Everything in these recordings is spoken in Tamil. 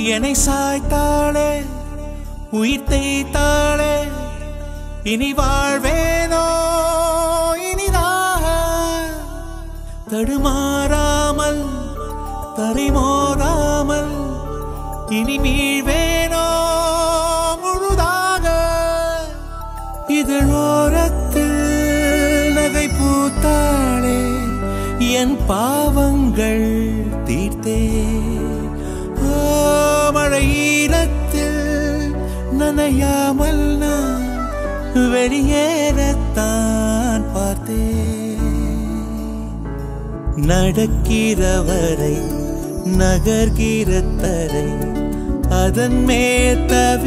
என்னை சாய்த்தாளே உயிர் தேய்த்தாளே இனி வாழ்வேனோ இனிதாக தடுமாறாமல் தரைமோதாமல் இனி மீழ்வேனோ முழுதாக இதழோரத்தில் நகை பூத்தாளே என் பாவங்கள் தீர்த்தே ஓ, மழையீரத்தில் நனையாமல் நான் வெளியேறத்தான் பார்த்தேன் நடக்கிறவரை நகர்கிற தரை அதன் மேல்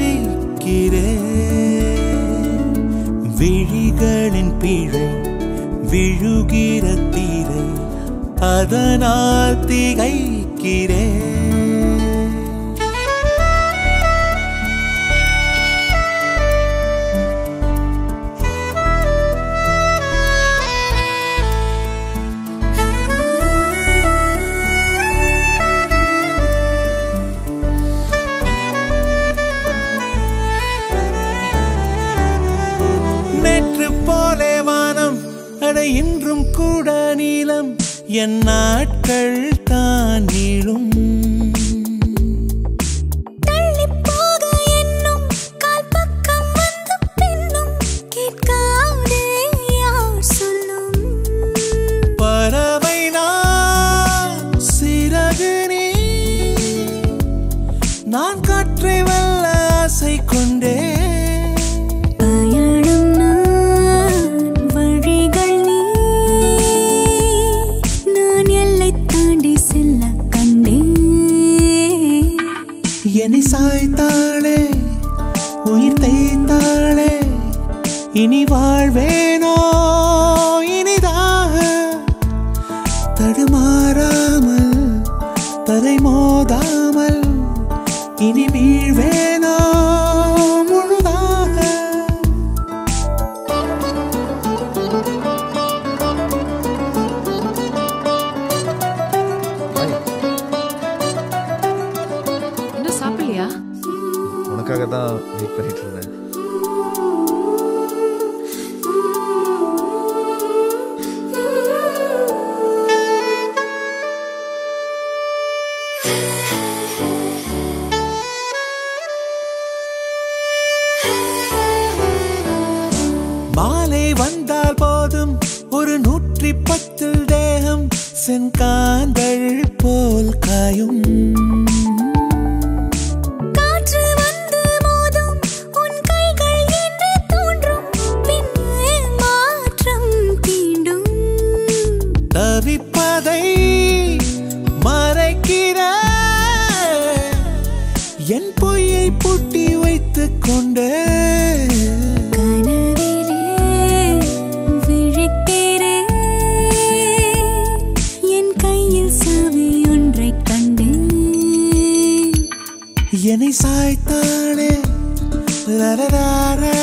தவிக்கிறேன் விழிகளின் பிழை விழுகிற தீரை அதனால் திகைக்கிறேன் நேற்று போலே வானம் அட இன்றும் கூட நீளம் என் நாட்கள் தான் நீளும் தள்ளிப் போக என்னும் கால் பக்கம் வந்து பின்னும் கேட்காதே யார் சொல்லும் பறவை நான் சிறகு நீ நான் காற்றை வெல்ல ஆசை கொண்டே பயணம் நான் வழிகள் நீ நான் எல்லை தாண்டி செல்ல கண்டேன் என்னை சாய்த்தாளே உயிர் தேய்த்தாளே இனி வாழ்வேனோ இனிதாக தடுமாறாமல் தரை மோதாமல் இனி வீழ்வேனோ முழுதாக இன்னும் சாப்பிடலையா உனக்காக தான் வெயிட் பண்ணிட்டு இருந்தேன் மாலை வந்தால் போதும் ஒரு நூற்றி பத்தில் தேகம் செங்காந்தள் போல் காயும் காற்று வந்து மோதும் உன் கைகள் என்று தோன்றும் பின்னே மாற்றம் தீண்டும் தவிப்பதை மறைக்கிற என் பொய்யை பூட்டி வைத்துக் கொண்டு கனவிலே விழிக்கிறேன் என் கையில் சாவி ஒன்றைக் கண்டேன் என்னை சாய்த்தாளே ரரராரா